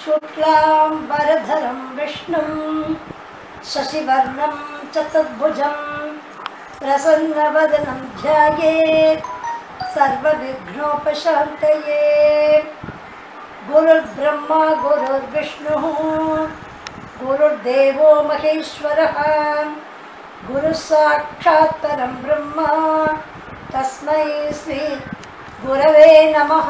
शुक्लां वरधरं विष्णुं शशिवर्णं चतुर्भुजं प्रसन्नवदनं ध्यायेत् सर्वविघ्नोपशान्तये गुरुर्ब्रह्मा गुरुर्विष्णुः गुरुर्देवो महेश्वरः गुरुः साक्षात् परं ब्रह्म तस्मै श्री गुरवे नमः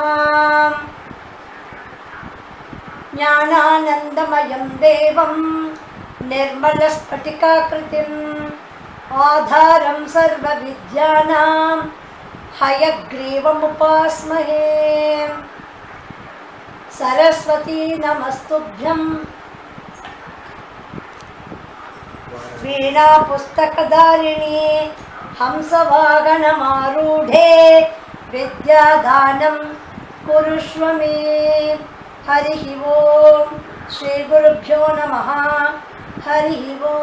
ज्ञानानन्दमयं देवं निर्मलस्फटिकाकृतिम् आधारं सर्वविद्यानां हयग्रीवमुपास्महे सरस्वती नमस्तुभ्यं वीणापुस्तकधारिणी हंसवाहनमारूढे विद्यादानं कुरुष्व मे हरिः ॐ श्रीगुरुभ्यो नमः हरिः ॐ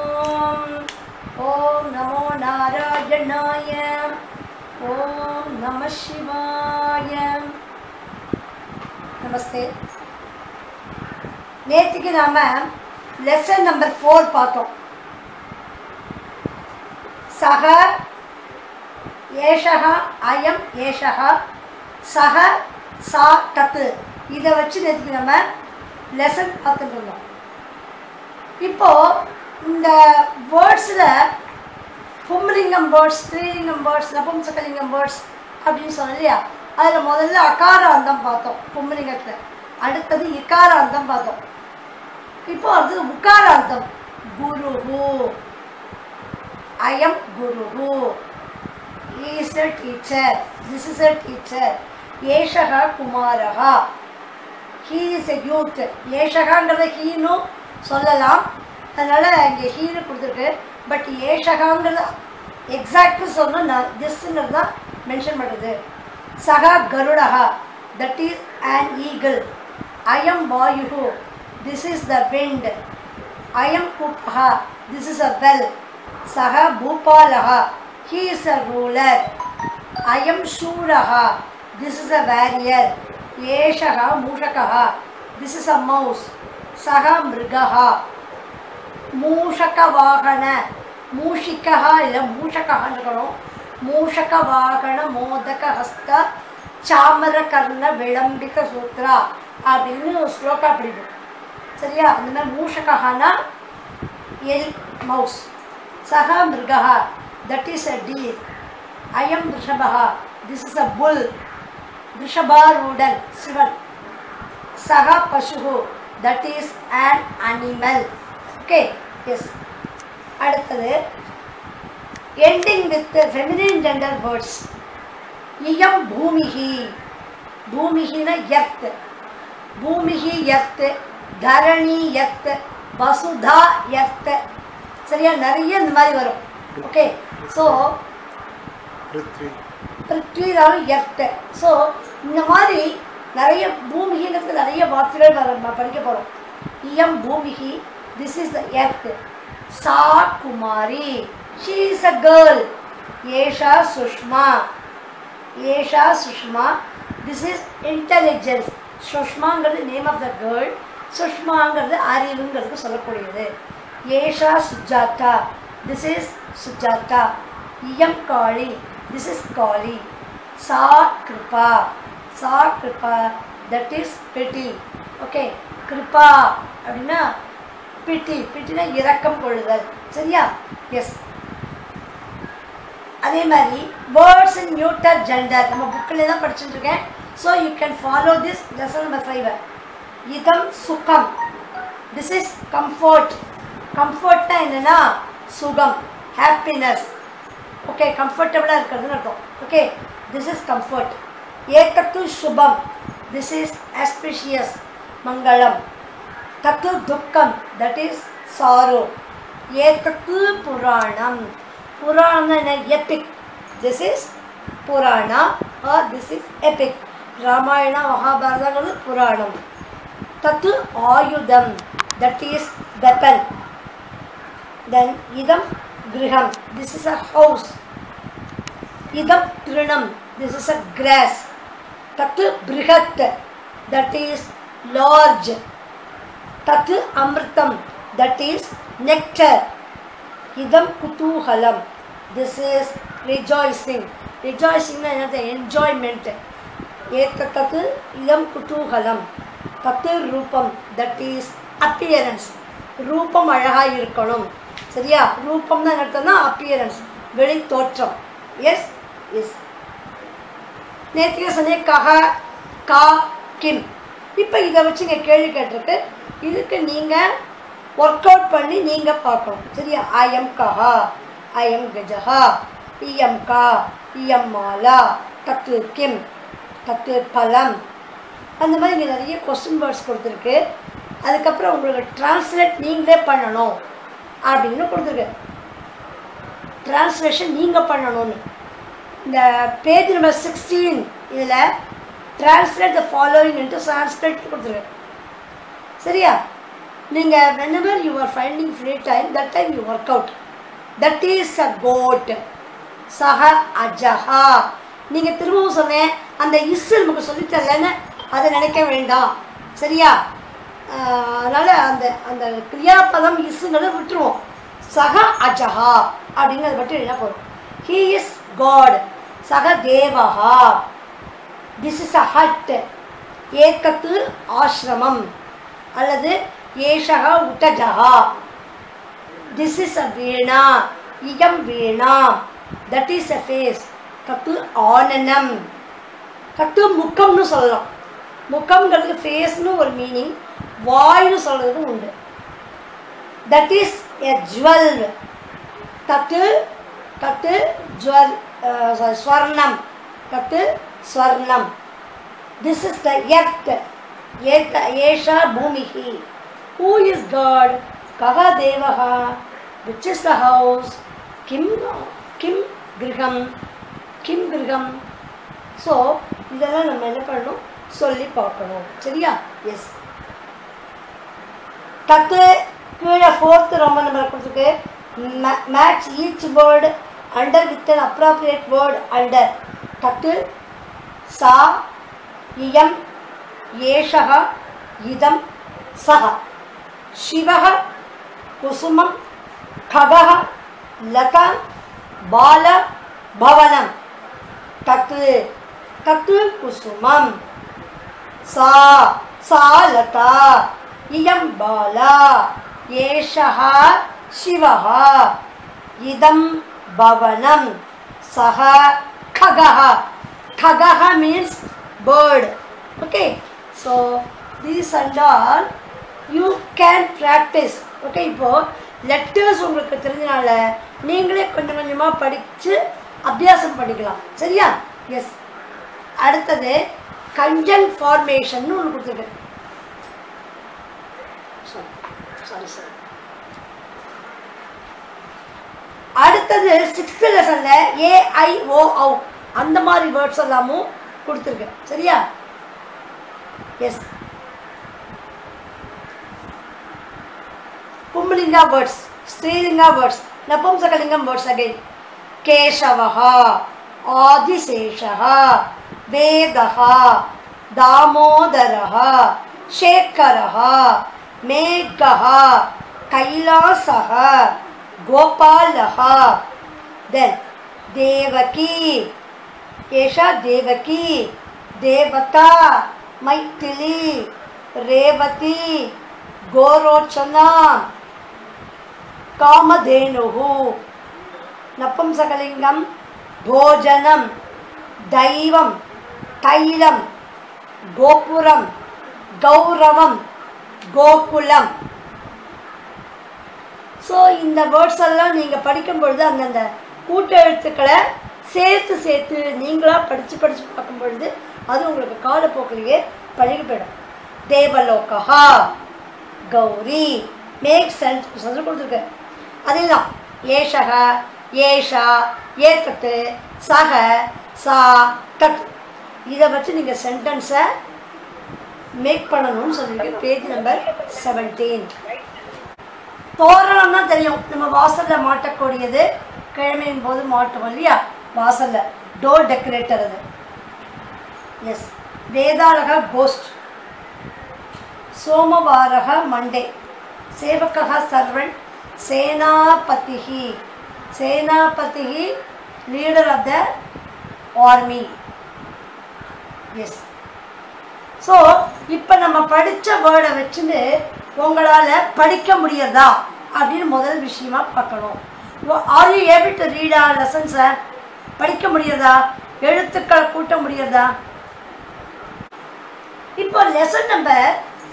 ॐ नमो नारायणाय ॐ नमः शिवाय நமஸ்தே நேற்றுக்கு நாம லெசன் நம்பர் ஃபோர் பார்த்தோம் சக ஏஷக அயம் ஏஷக சக சா தத்து இதை வச்சு நேற்றுக்கு நம்ம லெசன் பார்த்துட்டு இருந்தோம் இப்போ இந்த வேர்ட்ஸில் பும்லிங்கம் வேர்ட்ஸ் ஸ்ரீலிங்கம் வேர்ட்ஸ் நபும்சகலிங்கம் வேர்ட்ஸ் அப்படின்னு சொன்னோம் இல்லையா அதில் முதல்ல அகாராந்தம் பார்த்தோம் பும்லிங்கத்தில் அடுத்தது இக்காராந்தம் பார்த்தோம் இப்போ அடுத்தது உக்காராந்தம் குருஹு ஐஎம் குருஹு is a teacher this is a teacher ஏஷக குமாரகா ஹீ இஸ் எ யூத் ஏஷகாங்கிறத ஹீனும் சொல்லலாம் அதனால் இங்கே ஹீனு கொடுத்துருக்கு பட் ஏஷகாங்கிறது எக்ஸாக்ட்னு சொல்லணும் நான் திஸ்ங்கிறது தான் மென்ஷன் பண்ணுறது சகா கருடகா தட் இஸ் அன் ஈகிள் அயம் வாயு திஸ் இஸ் த விண்ட் அயம் குப்பா திஸ் இஸ் அ வெல் சக பூபாலகா ஹீ இஸ் அ ரூலர் அயம் சூரகா திஸ் இஸ் அ வேரியர் ஏஷகா மூஷகா திஸ் இஸ் அ மவுஸ் சக மிருகா மூஷக வாகன மூஷிகா இல்லை மூஷகான்னு இருக்கணும் மூஷக வாகன மோதக ஹஸ்த சாமர கர்ண விளம்பிக சூத்ரா அப்படின்னு ஸ்லோகா பிடிக்கும் சரியா அந்த மாதிரி மூஷகானா எல் மவுஸ் சக மிருகா தட் இஸ் அ டீர் அயம் ரிஷபா திஸ் இஸ் அ புல் ரிஷபாரூடன் சிவன் சக பசு that is an animal okay yes அடுத்தது ending with feminine gender words இயம் பூமிகி பூமிகின எர்த் பூமிகி எர்த் தரணி எர்த் வசுதா எர்த் சரியா நிறைய இந்த மாதிரி வரும் ஓகே ஸோ பிருத்வி பிருத்வினாலும் எர்த் ஸோ இந்த மாதிரி நிறைய பூமிகிங்கிறதுக்கு நிறைய வார்த்தைகள் வர- நம்ம படிக்க போகிறோம் இயம் பூமிகி திஸ் இஸ் த எர்த் சா குமாரி ஷீ இஸ் அ கேர்ள் ஏஷா சுஷ்மா ஏஷா சுஷ்மா திஸ் இஸ் இன்டெலிஜென்ஸ் சுஷ்மாங்கிறது நேம் ஆஃப் த கேர்ள் சுஷ்மாங்கிறது அறிவுங்கிறதுக்கு சொல்லக்கூடியது ஏஷா சுஜாதா திஸ் இஸ் சுஜாதா இயம் காளி திஸ் இஸ் காளி சா கிருபா சா கிருபா தட் இஸ் பிட்டி ஓகே கிருபா அப்படின்னா பிட்டி பிட்டினா இரக்கம் கொள்ளுதல் சரியா எஸ் அதே மாதிரி வேர்ட்ஸ் இன் நியூட்டர் ஜெண்டர் நம்ம புக்கில் தான் படிச்சுட்டு இருக்கேன் so you can follow this lesson number five இதம் சுகம் திஸ் இஸ் கம்ஃபர்ட் கம்ஃபர்ட்னா என்னென்னா சுகம் ஹாப்பினஸ் ஓகே கம்ஃபர்டபுளாக இருக்கிறதுன்னு அர்த்தம் ஓகே திஸ் இஸ் கம்ஃபர்ட் ஏகத்து சுபம் திஸ் இஸ் ஆஸ்பிஷியஸ் மங்களம் தத்து துக்கம் தட் இஸ் சாரோ ஏதத்து புராணம் புராணன எபிக் திஸ் இஸ் புராணா or this is epic Ramayana மகாபாரதங்கிறது புராணம் தத்து ஆயுதம் தட் இஸ் வெப்பன் தென் இதம் கிரகம் திஸ் இஸ் அ ஹவுஸ் இதம் திருணம் திஸ் இஸ் அ கிராஸ் தத்து பிருகத் தட் இஸ் லார்ஜ் தத்து அமிர்தம் தட் இஸ் நெக்டர் இதம் குதூகலம் திஸ் இஸ் ரிஜாய்சிங் ரிஜாய்சிங்னா என்னது என்ஜாய்மெண்ட் ஏத்தத்தது இதம் குதூகலம் தத்து ரூபம் தட் இஸ் அப்பியரன்ஸ் ரூபம் அழகாக இருக்கணும் சரியா ரூபம்னா என்ன அர்த்தம்னா அப்பியரன்ஸ் வெளி தோற்றம் எஸ் எஸ் நேற்றுக்கு சொன்னேன் கஹ கா கிம் இப்போ இதை வச்சு இங்கே கேள்வி கேட்டிருக்கு இதுக்கு நீங்கள் ஒர்க் அவுட் பண்ணி நீங்கள் பார்க்கணும் சரியா ஐஎம் கஹா ஐஎம் கஜஹா இஎம் கா இஎம் மாலா தத்து கிம் தத்து பலம் அந்த மாதிரி இங்கே நிறைய கொஸ்டின் வேர்ட்ஸ் கொடுத்துருக்கு அதுக்கப்புறம் உங்களுக்கு டிரான்ஸ்லேட் நீங்களே பண்ணணும் அப்படின்னு கொடுத்துருக்கு டிரான்ஸ்லேஷன் நீங்கள் பண்ணணும்னு இந்த பேஜ் நம்பர் சிக்ஸ்டீன் இதில் டிரான்ஸ்லேட் த ஃபாலோயிங் என்று சான்ஸ்கிரிட் கொடுத்துருக்கு சரியா நீங்கள் whenever you are finding free time that time you work out that is a goat சஹ அஜஹா நீங்கள் திரும்பவும் சொன்னேன் அந்த இஸ் நமக்கு சொல்லித்தரலன்னு அதை நினைக்க வேண்டாம் சரியா ஆஹ் அதனால அந்த அந்த கிரியாபதம் இஸ்ஸுங்கிறத விட்டுருவோம் சக அஜஹா அப்படிங்கிறத மட்டும் என்ன போதும் ஹீ இஸ் காட் சக தேவஹா திஸ் இஸ் அ ஹட் ஏக்கத்து ஆசிரமம் அல்லது ஏஷக உட்டஜகா திஸ் இஸ் அ வீணா இயம் வீணா தட் இஸ் அ ஃபேஸ் கத்து ஆனனம் கத்து முக்கம்னு சொல்லலாம் முக்கம்ங்கிறதுக்கு ஃபேஸ்னு ஒரு மீனிங் வாய்னு சொல்கிறதுக்கும் உண்டு தட் இஸ் எ ஜுவல் தத்து தத்து ஜுவல் சாரி ஸ்வர்ணம் தத்து ஸ்வர்ணம் திஸ் இஸ் த எர்த் ஏத்த ஏஷா பூமிஹி ஹூ இஸ் காட் கஹ தேவஹா விச் இஸ் த ஹவுஸ் கிம் கிம் கிரகம் கிம் கிரகம் ஸோ இதெல்லாம் நம்ம என்ன பண்ணணும் சொல்லி பார்க்கணும் சரியா எஸ் தத்து கீழே ஃபோர்த்து ரொம்ப நம்பர் கொடுத்துருக்கு match each word under with an appropriate word under தத்து சா இயம் ஏஷக இதம் சக சிவக குசுமம் खगः लता बाल भवनं तत् तत् कुसुमं सा सा लता इयं बाला एषः शिवः इदं भवनं सः खगः खगः means bird okay so these and all you can practice okay இப்போ லெட்டர்ஸ் உங்களுக்கு தெரிஞ்சனால நீங்களே கொஞ்சம் கொஞ்சமாக படித்து அபியாசம் பண்ணிக்கலாம் சரியா எஸ் அடுத்தது கஞ்சன் ஃபார்மேஷன் ஒன்று கொடுத்துருக்கேன் சாரி சாரி அடுத்தது சிக்ஸ்த் லெசன்ல ஏஐஓ ஔ அந்த மாதிரி வேர்ட்ஸ் எல்லாமும் கொடுத்துருக்கேன் சரியா எஸ் पुंलिंगा वर्ड्स स्त्रीलिंगा वर्ड्स नपुंसकलिंगम वर्ड्स अगेन केशवः आदिशेषः वेदः दामोदरः शेखरः मेघः कैलासः गोपालः देन् देवकी एषा देवकी देवता मैथिली रेवती गोरोचना कामधेनुः नपुंसकलिङ्गं भोजनं दैवं तैलं गोपुरं गौरवं கோகுலம் ஸோ இந்த வேர்ட்ஸ் எல்லாம் நீங்கள் படிக்கும் பொழுது அந்தந்த கூட்டெழுத்துக்களை சேர்த்து சேர்த்து நீங்களாக படித்து படித்து பார்க்கும் பொழுது அது உங்களுக்கு காலப்போக்கிலேயே பழகி போயிடும் தேவலோகா கௌரி மேக் சென்ஸ் சொல்லி கொடுத்துருக்கு அதே தான் ஏஷக ஏஷா ஏத்தத்து சக சா தத் இதை வச்சு நீங்கள் சென்டென்ஸை மேக் பண்ணணும்னு சொல்லியிருக்கு பேஜ் நம்பர் செவன்டீன் தோரணம்னா தெரியும் நம்ம வாசலில் மாட்டக்கூடியது கிழமையின் போது மாட்டுவோம் இல்லையா வாசலில் டோர் டெக்கரேட்டர் அது எஸ் வேதாளக கோஸ்ட் சோமவாரக மண்டே சேவகः சர்வன் சேனாபதிஹி சேனாபதிஹி leader of the army yes so இப்போ நம்ம படித்த வேர்டை வச்சுன்னு உங்களால் படிக்க முடியறதா அப்படின்னு முதல் விஷயமா பார்க்கணும் are you able to read ah லெசன்ஸை படிக்க முடியறதா எழுத்துக்களை கூட்ட முடியறதா இப்போ லெசன் நம்பர்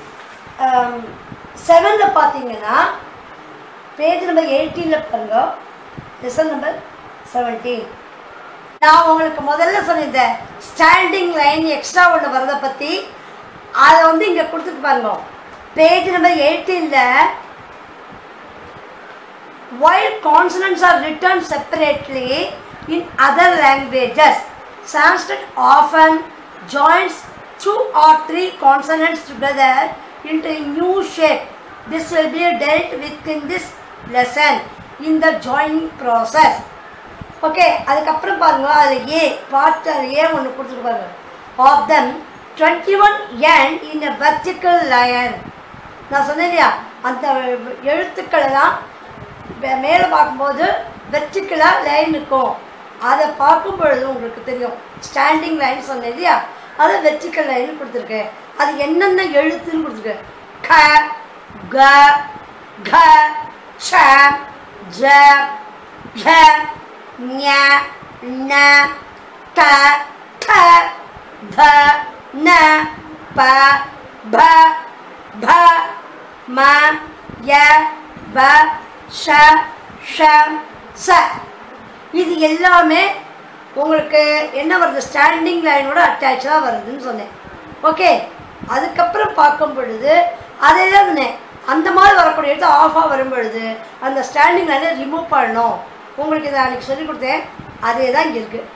செவனில் பார்த்தீங்கன்னா பேஜ் நம்பர் எயிட்டீனில் பாருங்க லெசன் நம்பர் செவன்டீன் நான் உங்களுக்கு முதல்ல சொன்னிருந்தேன் ஸ்டாண்டிங் லைன் எக்ஸ்ட்ரா ஒன்று வரதை பற்றி அதை வந்து இங்கே கொடுத்துட்டு பாருங்க பேஜ் நம்பர் எயிட்டீனில் while consonants are written separately in other languages sanskrit often joins two or three consonants together into a new shape this will be dealt with in this lesson in the joining process okay அதுக்கப்புறம் பாருங்க அதில் A part A ஒன்று கொடுத்துட்டு பாருங்க of them twenty one N in a vertical line நான் சொன்னேன் இல்லையா அந்த எழுத்துக்களை தான் மே- மேலே பார்க்கும்போது வெர்டிக்கலாக லைன் இருக்கும் அதை பார்க்கும் பொழுது உங்களுக்கு தெரியும் ஸ்டாண்டிங் லைன் சொன்னேன் இல்லையா அதை வெர்டிக்கல் லைன் கொடுத்துருக்கேன் அது என்னென்ன எழுத்துன்னு கொடுத்துருக்கேன் க க க ச ஜ ழ ஞ ந ட ட த ந ப ப ப ம ய ப ஷ ஷ ச இது எல்லாமே உங்களுக்கு என்ன வருது ஸ்டாண்டிங் லைனோட அட்டாச்சாக வருதுன்னு சொன்னேன் ஓகே அதுக்கப்புறம் பார்க்கும் பொழுது அதே தான் சொன்னேன் அந்த மாதிரி வரக்கூடிய இடத்துல ஆஃபாக வரும் பொழுது அந்த ஸ்டாண்டிங் லைனை ரிமூவ் பண்ணணும் உங்களுக்கு இதை அன்றைக்கி சொல்லிக் கொடுத்தேன் அதே தான் இங்கே இருக்குது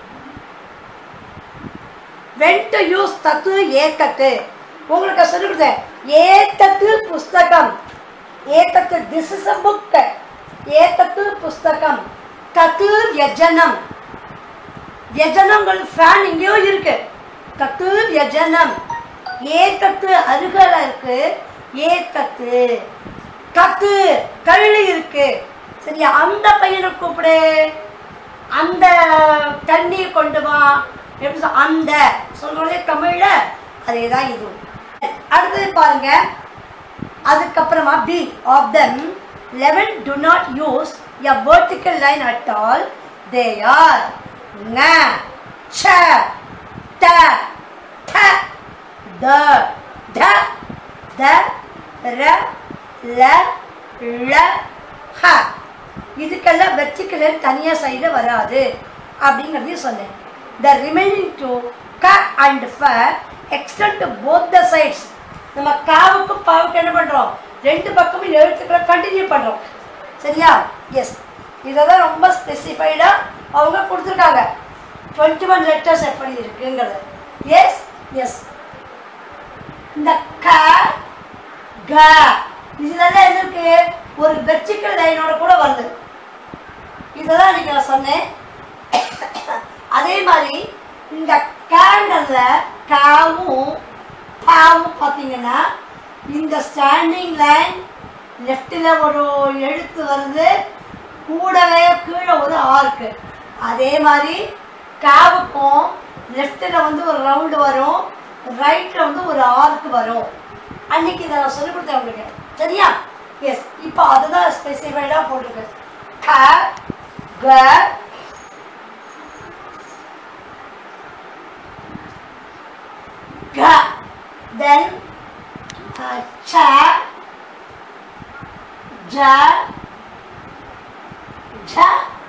வென் டு யூஸ் தத்து ஏத்தத்து உங்களுக்கு சொல்லிக் கொடுத்தேன் ஏத்தத்து புஸ்தகம் ஏத்தத்து திஸ் இஸ் அ புக் ஏத்தத்து புஸ்தகம் தத்து வியஜனம் வியஜனங்கள் ஃபேன் எங்கேயோ இருக்கு தத்து வியஜனம் ஏத்தத்து அருகல இருக்கு ஏத்தத்து கத்து கழுளி இருக்கு சரியா அந்த பையனை கூப்பிடு அந்த தண்ணியை கொண்டு வா எப்படி சொல் அந்த சொல்றோம்லே தமிழ்ல அதே தான் இது அடுத்தது பாருங்க அதுக்கப்புறமா B of them eleven to not use a vertical line at all they are ந ச ட ட த த த ர ல ழ ஹ இதுக்கெல்லாம் வெர்டிக்கல் தனியாக சைடில் வராது அப்படிங்கிறதையும் சொன்னேன் த ரிமைனிங் டு க அண்ட் ஃப extend to both the sides நம்ம காவுக்கு பாவுக்கு என்ன பண்ணுறோம் ரெண்டு பக்கமும் எழுத்துக்களை கண்டினியூ பண்ணுறோம் சரியா எஸ் இதை தான் ரொம்ப ஸ்பெசிஃபைடாக அவங்க கொடுத்துருக்காங்க டுவெண்ட்டி ஒன் லெட்டர்ஸ் எப்படி இருக்குங்கிறது எஸ் எஸ் இந்த க க இதுலதான் என்ன இருக்கு ஒரு வெர்டிக்கல் லைனோட கூட வருது இதெல்லாம் இன்னைக்கு நான் சொன்னேன் அதே மாதிரி இந்த கேண்டல்ல காவும் பாவும் பார்த்தீங்கன்னா இந்த ஸ்டாண்டிங் லைன் லெஃப்டில் ஒரு எழுத்து வருது கூடவே கீழே ஒரு ஆர்க்கு அதே மாதிரி காவுக்கும் லெஃப்டில் வந்து ஒரு ரவுண்டு வரும் ரைட்டில் வந்து ஒரு ஆர்க்கு வரும் அன்னைக்கு இதை நான் சொல்லிக் கொடுத்தேன் உங்களுக்கு சரியா எஸ் இப்போ அதுதான் ஸ்பெசிஃபைடாக போட்டிருக்கு க க க தென் ச ஜ ஜ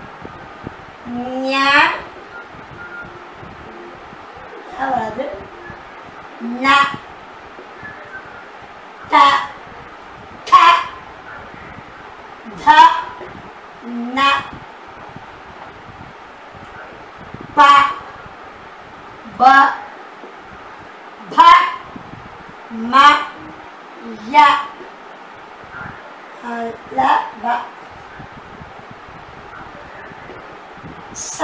ஞ அதாவது ந த த த ந ப ப ப ம ய ல ப ச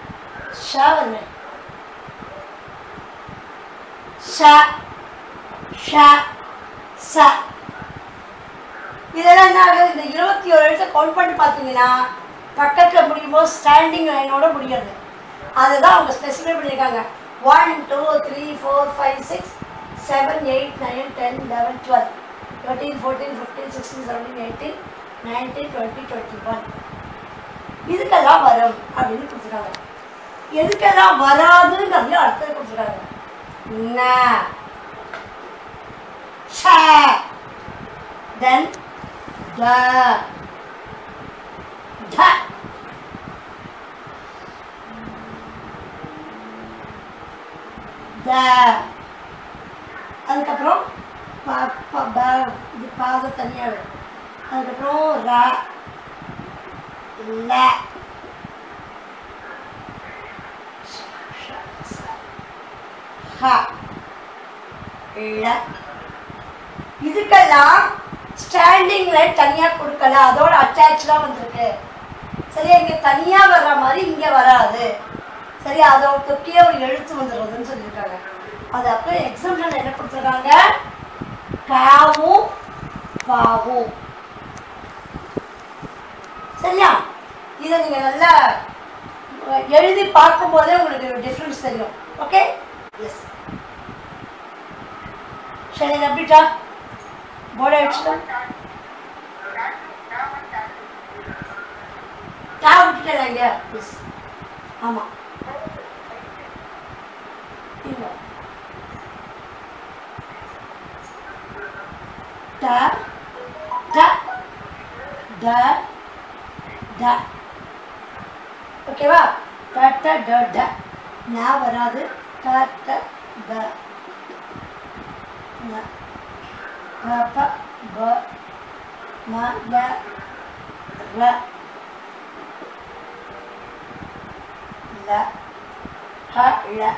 ஷ வந்து ஷ ஷ ச இதெல்லாம் என்ன ஆகுது இந்த இருபத்தி ஒரு எழுத்தை கவுண்ட் பண்ணி பார்த்தீங்கன்னா பக்கத்தில் முடியும் போது ஸ்டாண்டிங் லைனோட முடியாது அதுதான் அவங்க ஸ்பெசிஃபை பண்ணியிருக்காங்க one two three four five six seven eight nine ten eleven twelve thirteen fourteen fifteen sixteen seventeen eighteen nineteen twenty twenty one இதுக்கெல்லாம் வரும் அப்படின்னு கொடுத்துருக்காங்க எதுக்கெல்லாம் வராதுங்கிறதையும் அடுத்தது கொடுத்துருக்காங்க ந ஷ தென் த த த அதுக்கப்புறம் ப ப ப இது பாத தனியாக வரும் அதுக்கப்புறம் ர ல ஹ ல இதுக்கெல்லாம் ஸ்டாண்டிங் லைன் தனியாக கொடுக்கல அதோட அட்டாச்லாம் வந்திருக்கு சரியா இங்கே தனியாக வர்ற மாதிரி இங்கே வராது சரி அதோட தொக்கியே ஒரு எழுத்து வந்துடுறதுன்னு சொல்லியிருக்காங்க அது அப்போ எக்ஸாம்பிள் என்ன கொடுத்துருக்காங்க காவும் பாவும் சரியா இதை நீங்கள் நல்லா அஹ், எழுதி பார்க்கும்போதே உங்களுக்கு டிஃப்ரென்ஸ் தெரியும் ஓகே எஸ் சரி நம்பிட்டா போர்டு அடிச்சுட்டா டா விட்டுட்டேன் இல்லையா எஸ் ஆமாம் இல்லை ட ட ட ட ஓகேவா ட ட ட ட நா வராது ட ட ட ந ப ப ப ம ல ர ல ஹ ல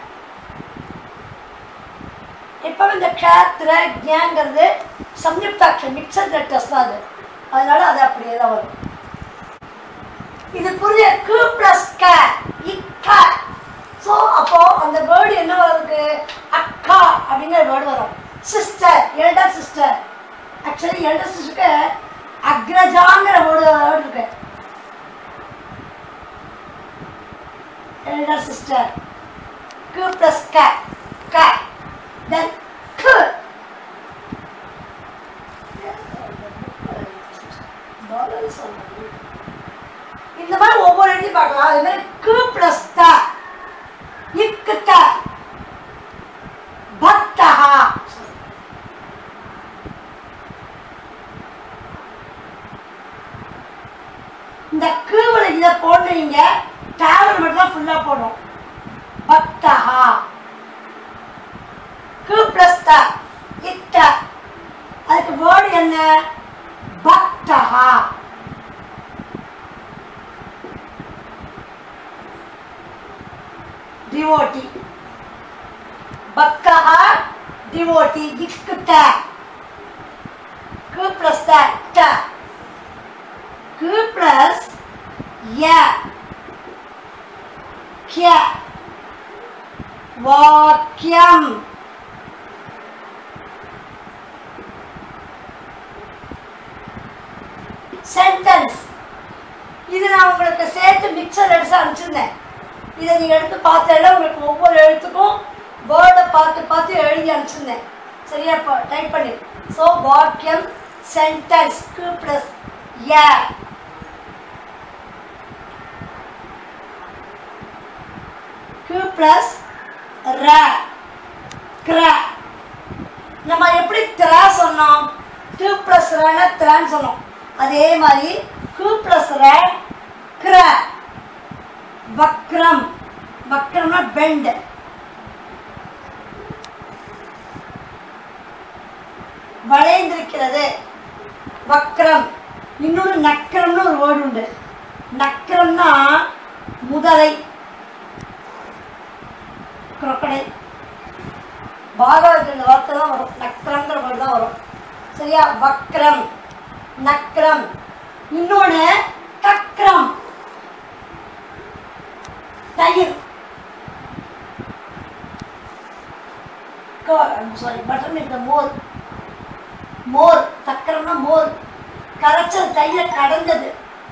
இப்போ இந்த க்ஷேத்திர ஜாங்கிறது சம்யுக்தாட்சம் மிக்சர் லெட்டர்ஸ் தான் அது அதனால அது அப்படியே தான் வரும் இது புரிய கு பிளஸ் க இக்க ஸோ அப்போ அந்த வேர்டு என்ன வருது அக்கா அப்படிங்கிற வேர்டு வரும் sister elder sister actually elder சிஸ்டருக்கு அக்ரஜாங்கிற வேர்டு வேர்டு இருக்கு எல்டர் சிஸ்டர் கு பிளஸ் க க தென் கு இந்த மாதிரி ஒவ்வொரு எழுதி பார்க்கலாம் அதே மாதிரி கு பிளஸ் த இக்கு த பக்தஹா இந்த கீவல இதை போடுறீங்க டிராவல் மட்டும் தான் ஃபுல்லாக போடும் பக்தஹா கு பிளஸ் த இத்த அதுக்கு வேர்டு என்ன பக்தஹா டிவோட்டி பக்தஹா டிவோட்டி இக்குட்ட கு பிளஸ் த ட கு பிளஸ் ய கிய வாக்கியம் சென்டென்ஸ் இது நான் உங்களுக்கு சேர்த்து மிக்சர் எடுத்து அனுப்பிச்சிருந்தேன் இதை நீங்கள் எடுத்து பார்த்தேன்னா உங்களுக்கு ஒவ்வொரு எழுத்துக்கும் வேர்டை பார்த்து பார்த்து எழுதி அனுப்பிச்சிருந்தேன் சரியா இப்போ டைப் பண்ணி ஸோ வாக்கியம் சென்டென்ஸ் கு ப்ளஸ் ய கு ப்ளஸ் ர கிர நம்ம எப்படி திர சொன்னோம் கு ப்ளஸ் ரன திரான்னு சொன்னோம் அதே மாதிரி கு ப்ளஸ் ர கிர வக்ரம் வக்ரம்னா பெண்ட் வளைந்திருக்கிறது வக்ரம் இன்னொரு நக்கரம்னு ஒரு வேர்டு உண்டு நக்கரம்னா முதலை crocodile பாகவதத்தில் இந்த வார்த்தை தான் வரும் நக்கரங்கிற வேர்டு தான் வரும் சரியா வக்ரம் நக்ரம் இன்னொன்று கக்ரம் தயிர் சாரி பட்டர் மில்க் மோர் மோர் சக்கரம்னா மோர் கரைச்சல் கையில கடந்தது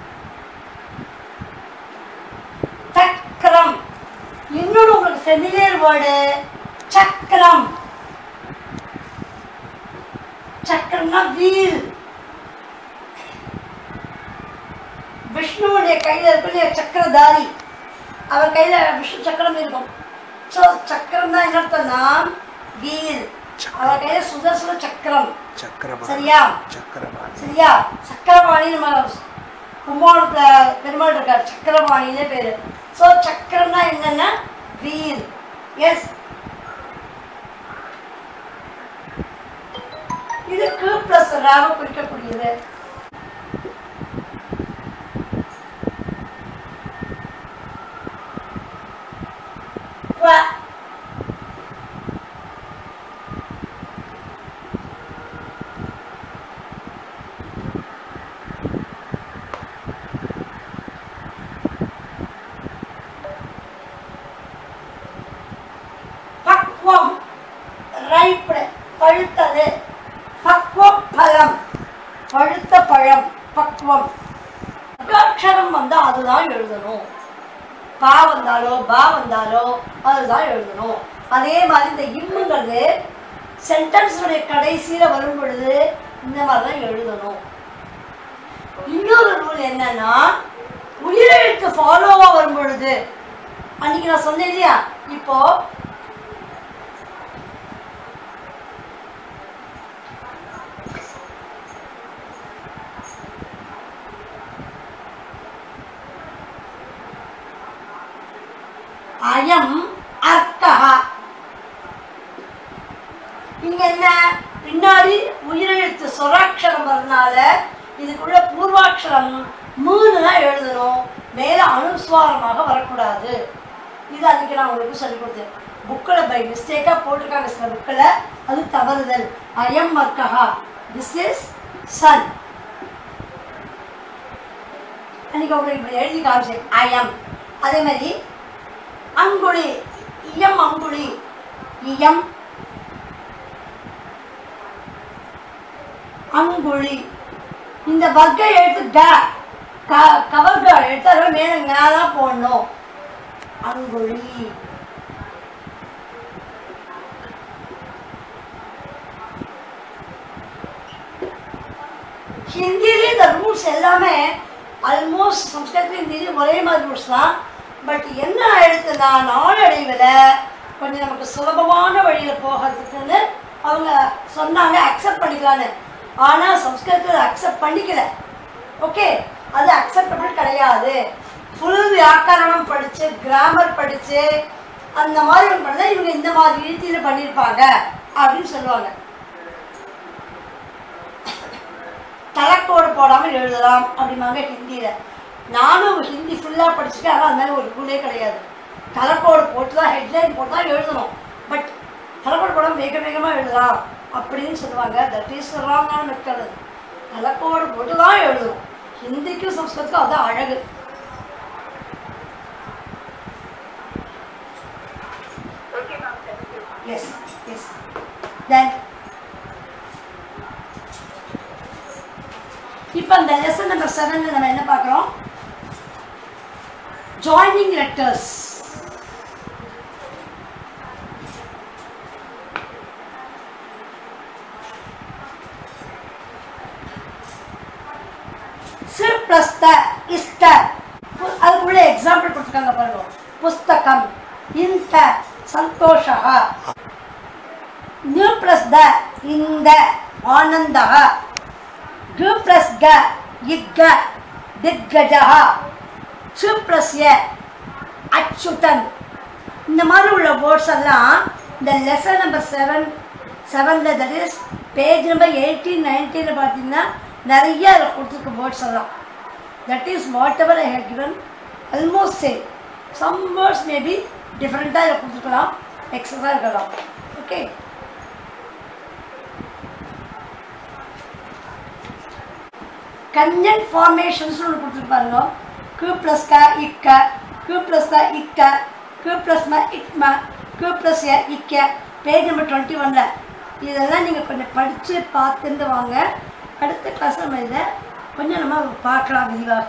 சக்கரம் இன்னொரு உங்களுக்கு ஃபெமிலியர் வேர்டு சக்கரம் சக்கரம்னா வீல் விஷ்ணுவுடைய கையில இருக்கக்கூடிய சக்கரதாரி அவர் கையில விஷ்ணு சக்கரம் இருக்கும் ஸோ சக்கரம் தான் என்ன அர்த்தம்னா வீல் அவர் கையில சுதர்சன சக்கரம் சக்கரபாணி சரியா சக்கரபாணி சரியா சக்கரபாணி நம்ம கும்பாளத்துல பெருமாள் இருக்கார் சக்கரபாணினே பேரு ஸோ சக்கரம்னா என்னன்னா வீல் எஸ் இது கு பிளஸ் ராவ குறிக்கக்கூடியது வ. பக்வம் ரைப்டு பழுத்தது பக்வம் பழம் பழுத்த பழம் பக்வம் அக்ஷரம் வந்தா அதுதான் எழுதணும் பா வந்தாலோ பா வந்தாலோ அதுதான் எழுதணும் அதே மாதிரி இந்த இம்முங்கிறது சென்டென்ஸுடைய கடைசியில வரும் பொழுது இந்த மாதிரி தான் எழுதணும் இன்னொரு ரூல் என்னன்னா உயிரெழுத்து ஃபாலோவா வரும் பொழுது அன்னைக்கு நான் சொன்னேன் இல்லையா இப்போ அயம் அர்க்கஹா இங்க என்ன பின்னாடி உயிரெழுத்து சொராட்சரம் வரனால இதுக்குள்ள பூர்வாட்சரம் மூணு தான் எழுதணும் மேல அனுஸ்வாரமாக வரக்கூடாது இது அன்னைக்கு நான் உங்களுக்கு சொல்லி கொடுத்தேன் புக்கில் பை மிஸ்டேக்காக போட்டிருக்காங்க சில புக்கில் அது தவறுதல் அயம் மர்க்கஹா திஸ் இஸ் சன் அன்னைக்கு உங்களுக்கு இப்படி எழுதி காமிச்சேன் அயம் அதே மாதிரி அங்குழி இயம் அங்குழி இயம் அங்குழி இந்த வர்க்க எழுத்து க க கவர்க எழுத்து அதோட மேல மேலா போடணும் அங்குழி ஹிந்திலே இந்த ரூல்ஸ் எல்லாமே ஆல்மோஸ்ட் சம்ஸ்கிருதம் ஹிந்திலையும் ஒரே மாதிரி ரூல்ஸ் தான் பட் என்ன ஆயிடுத்துன்னா நாளடைவில் கொஞ்சம் நமக்கு சுலபமான வழியில் போகிறதுக்குன்னு அவங்க சொன்னாங்க அக்செப்ட் பண்ணிக்கலான்னு ஆனால் சம்ஸ்கிருதத்தில் அக்செப்ட் பண்ணிக்கல ஓகே அது அக்செப்டபிள் கிடையாது ஃபுல் வியாக்கரணம் படித்து கிராமர் படித்து அந்த மாதிரி ஒன்று பண்ணால் இவங்க இந்த மாதிரி ரீதியில் பண்ணியிருப்பாங்க அப்படின்னு சொல்லுவாங்க தலைக்கோடு போடாமல் எழுதலாம் அப்படிம்பாங்க ஹிந்தியில் நானும் ஹிந்தி ஃபுல்லாக படிச்சுட்டு ஆனால் அது மாதிரி ஒரு ரூலே கிடையாது தலைக்கோடு போட்டு தான் ஹெட்லைன் போட்டு தான் எழுதணும் பட் தலைக்கோடு போடாமல் வேக வேகமாக எழுதலாம் அப்படின்னு சொல்லுவாங்க தட் இஸ் ராங்கான மெத்தட் தலைக்கோடு போட்டு தான் எழுதணும் ஹிந்திக்கும் சம்ஸ்கிருத்துக்கும் அதுதான் அழகு எஸ் எஸ் தென் இப்போ அந்த லெசன் நம்பர் செவனில் நம்ம என்ன பார்க்குறோம் ஜாயினிங் லெட்டர்ஸ் சி ப்ளஸ் த இஸ்த அதுக்குள்ள எக்ஸாம்பிள் கொடுத்துருக்காங்க பாருங்க புஸ்தகம் இந்த சந்தோஷா நியூ ப்ளஸ் த இந்த ஆனந்தா கு ப்ளஸ் க இக்க திக்கஜா சு ப்ளஸ் எ அச்சுதன் இந்த மாதிரி உள்ள வேர்ட்ஸ் எல்லாம் இந்த லெசன் நம்பர் செவன் செவனில் that is page number eighteen நைன்டீனில் பார்த்தீங்கன்னா நிறைய அதில் கொடுத்துருக்க வேர்ட்ஸ் எல்லாம் that is whatever I have given almost same some words maybe டிஃப்ரெண்ட்டாக இதில் கொடுத்துருக்கலாம் எக்ஸஸாக இருக்கலாம் ஓகே கஞ்சன் ஃபார்மேஷன்ஸ் ஒன்று கொடுத்துருப்பாருங்க கு ப்ளஸ் க இக்க கு ப்ளஸ் த இக்க கு ப்ளஸ் ம இக்ம கு ப்ளஸ் எ இக்க பேஜ் நம்பர் டுவெண்ட்டி ஒன்ல இதெல்லாம் நீங்கள் கொஞ்சம் படித்து பார்த்துட்டு வாங்க அடுத்த கிளாஸ் நம்ம இதை கொஞ்சம் நம்ம பார்க்கலாம் விரிவாக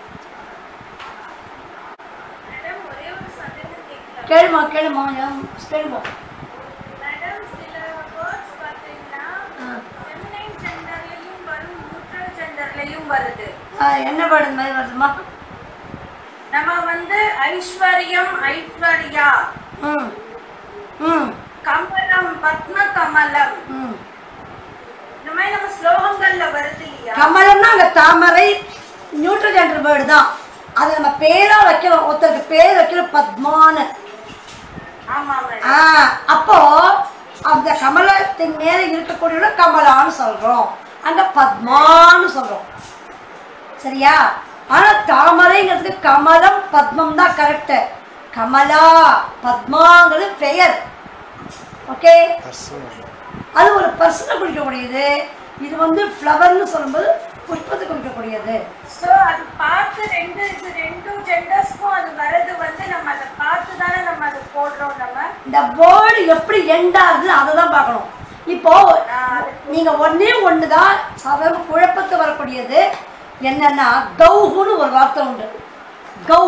மேடம் ஒரே ஒரு சந்தேகம் கேட்கலாம் கேளுமா கேளுமா ஏன் கேளுமா மேடம் சில வேர்ட்ஸ் பார்த்தீங்கன்னா ஆ. ஃபெமினைன் ஜெண்டர்லயும் வரும் நியூட்ரல் ஜெண்டர்லயும் வருது ஆ, என்ன பாடு இந்த மாதிரி வருதுமா நம்ம வந்து ஐஸ்வர்யம் ஐஸ்வர்யா ம் ம் கமலம் பத்ம கமலம் ம் இந்த மாதிரி நம்ம ஸ்லோகங்கள்ல வருது இல்லையா கமலம்னா அங்கே தாமரை நியூட்ரல் ஜெண்டர் வேர்டு தான் அது நம்ம பேராக வைக்கிறோம் ஒருத்தருக்கு பேர் வைக்கிறோம் பத்மான்னு ஆமா மேடம் ஆ அப்போ அந்த கமலத்தின் மேல இருக்கக்கூடிய கமலான்னு சொல்றோம் அங்க பத்மான்னு சொல்றோம் சரியா ஆனா தாமரைங்கிறதுக்கு கமலம் பத்மம் தான் கரெக்ட் கமலா பத்மாங்கிறது பெயர் ஓகே பர்சன் அது ஒரு பர்சனை குறிக்கக்கூடியது இது வந்து ஃப்ளவர்னு சொல்லும்போது புஷ்பத்தை குறிக்கக்கூடியது சோ அது பார்த்து ரெண்டு இது ரெண்டும் ஜெண்டர்ஸ்க்கும் அது வர்றது வந்து நம்ம அதை பார்த்து தானே நம்ம அதை போடுறோம் நம்ம இந்த வேர்டு எப்படி எண்ட் ஆகுது அதை தான் பார்க்கணும் இப்போ நீங்க ஒண்ணே ஒன்று தான் சாதாரண குழப்பத்தை வரக்கூடியது என்னன்னா கௌஹுன்னு ஒரு வார்த்தை உண்டு கௌ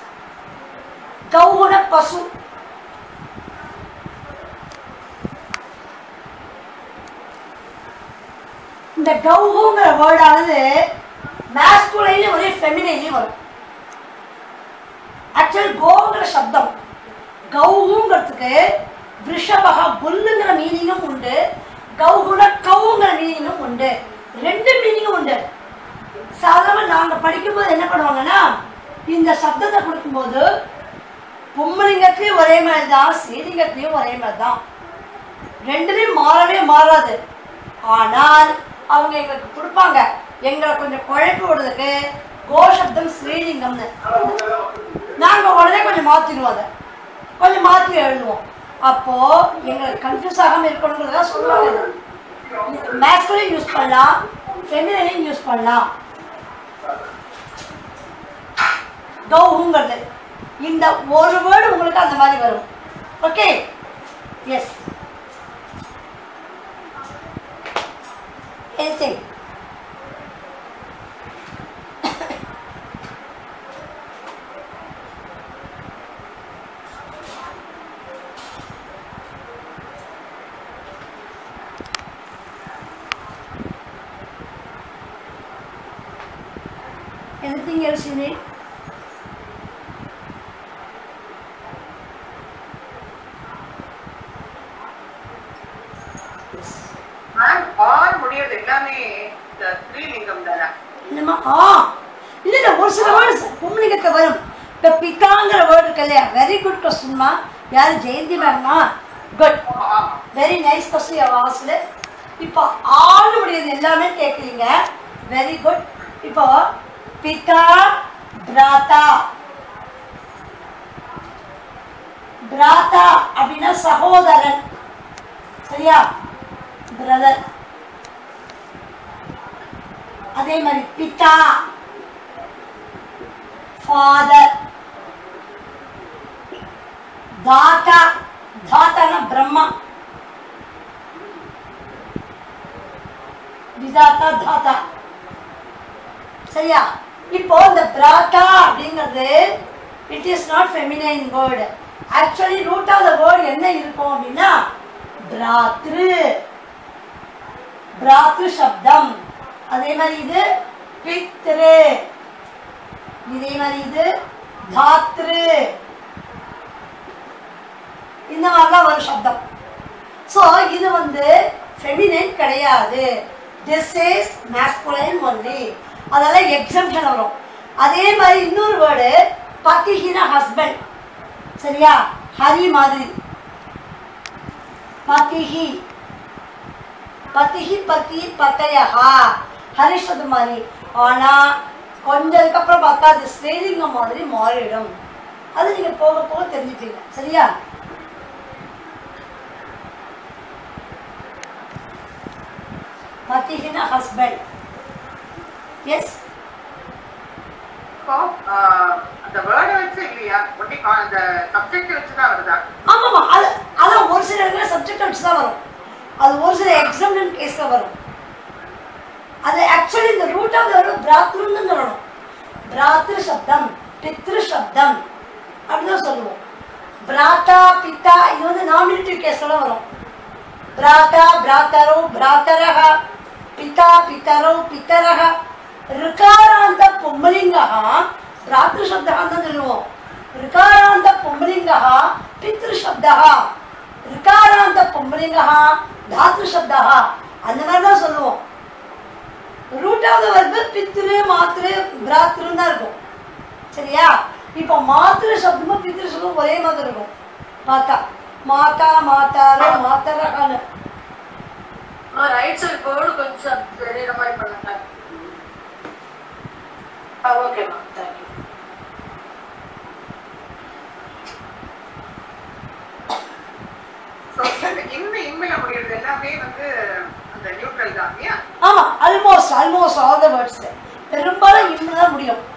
கௌகுன பசு இந்த கௌஹுங்கிற வேர்டானது மேஸ்குலைன்லயும் ஒரே ஃபெமினைன்லயும் வரும் ஆக்சுவலி கோங்கிற சப்தம் கௌஹுங்கிறதுக்கு விஷபக புல்லுங்கிற மீனிங்கும் உண்டு கௌகுல கவுங்கிற மீனிங்கும் உண்டு ரெண்டு மீனிங்கும் உண்டு சாதாரண நாங்கள் படிக்கும்போது என்ன பண்ணுவாங்கன்னா இந்த சப்தத்தை கொடுக்கும்போது பொம்மலிங்கத்துலேயும் ஒரே மாதிரி தான் ஸ்ரீலிங்கத்துலேயும் ஒரே மாதிரி தான் ரெண்டுலேயும் மாறவே மாறாது ஆனால் அவங்க எங்களுக்கு கொடுப்பாங்க எங்களை கொஞ்சம் குழப்பி விடுறதுக்கு கோசப்தம் ஸ்ரீலிங்கம்னு நாங்கள் உடனே கொஞ்சம் மாற்றிடுவோம் அதை கொஞ்சம் மாற்றி எழுதுவோம் அப்போ எங்களுக்கு கன்ஃபியூஸ் ஆகாமல் இருக்கணுங்கிறதா சொல்லுவாங்க மேஸ்குலையும் யூஸ் பண்ணலாம் ஃபெமினையும் யூஸ் பண்ணலாம் கௌஹுங்கிறது இந்த ஒரு வேர்டு உங்களுக்கு அந்த மாதிரி வரும் okay yes anything anything else you need ma'am ஆர் முடியறது எல்லாமே இந்த ஸ்ரீலிங்கம் தானே என்னம்மா ஆ இல்லை இல்லை ஒரு சில வேர்டு பொம்மலிங்கத்தை வரும் இப்போ பிக்காங்கிற வேர்டு இருக்கு இல்லையா வெரி குட் கொஸ்டின்மா யார் ஜெயந்தி மேம்மா குட் வெரி நைஸ் கொஸ்டின் வாசல் இப்போ ஆள் முடியாது எல்லாமே கேட்குறீங்க வெரி குட் இப்போ பிதா பிராத்தா பிராத்தா அப்படின்னா சகோதரன் சரியா பிரதர் அதே மாதிரி பிதா ஃபாதர் தாத்தா தாத்தானா பிரம்மா விதாத்தா தாத்தா சரியா இப்போ இந்த பிராத்தா அப்படிங்கிறது it is not feminine word actually root of the word என்ன இருக்கும் அப்படின்னா பிராத்ரு பிராத்ரு சப்தம் அதே மாதிரி இது பித்ரு இதே மாதிரி இது தாத்ரு இந்த மாதிரிலாம் ஒரு சப்தம் ஸோ இது வந்து ஃபெமினைன் கிடையாது திஸ் இஸ் மேஸ்குலைன் ஒன்லி அதெல்லாம் எக்ஸம்ஷன் வரும் அதே மாதிரி இன்னொரு வேர்டு பத்திஹின ஹஸ்பண்ட் சரியா ஹரி மாதிரி பத்திஹி பத்திஹி பத்தி பத்தையஹா ஹரிஷது மாதிரி ஆனா கொஞ்சம் அதுக்கப்புறம் பார்த்தா அது ஸ்ரீலிங்கம் மாதிரி மாறிடும் அது நீங்க போக போக தெரிஞ்சுப்பீங்க சரியா பத்திஹின ஹஸ்பண்ட் எஸ் இப்போ ஆஹ், அந்த வேர்டை வச்சு இல்லையா ஒட்டி அந்த சப்ஜெக்ட் வச்சு தான் வருதா ஆமாமா அது அதான் ஒரு சில இடத்துல சப்ஜெக்ட் வச்சு தான் வரும் அது ஒரு சில எக்ஸாம்பிள் கேஸில் வரும் அது ஆக்சுவலி இந்த ரூட் ஆஃப் த பிராத்ருன்னு சொல்லணும் பிராத்ரு சப்தம் பித்ரு சப்தம் அப்படின்னு சொல்லுவோம் பிராத்தா பித்தா இது வந்து நாமினேட்டிவ் கேஸ்ல வரும் பிராத்தா பிராத்தரோ பிராத்தரக பிதா பித்தரோ பித்தரக ऋकारान्त पुंलिङ्गः भ्रातृशब्दः ಅಂತ சொல்லுவோம் ऋकारान्त पुंलिङ्गः पितृशब्दः ऋकारान्त पुंलिङ्गः धातृशब्दः அந்த மாதிரி தான் சொல்லுவோம் ரூட் ஆஃப் த வர்பு பித்ரு மாத்ரு பிராத்ருன்னு தான் இருக்கும் சரியா இப்போ மாத்ரு சப்தமும் பித்ரு சப்தமும் ஒரே மாதிரி இருக்கும் மாதா மாதா மாதாரோ மாத்தரகான்னு ரைட் சைடு போர்டு கொஞ்சம் தெரியுற மாதிரி பண்ணுங்க ஓகே மேம் தேங்க்யூ So, இந்த இன்மை இன்மையில முடியறது எல்லாமே வந்து அந்த நியூட்ரல் தான் இல்லையா ஆமா almost almost all the words பெரும்பாலும் இன்னும் தான் முடியும்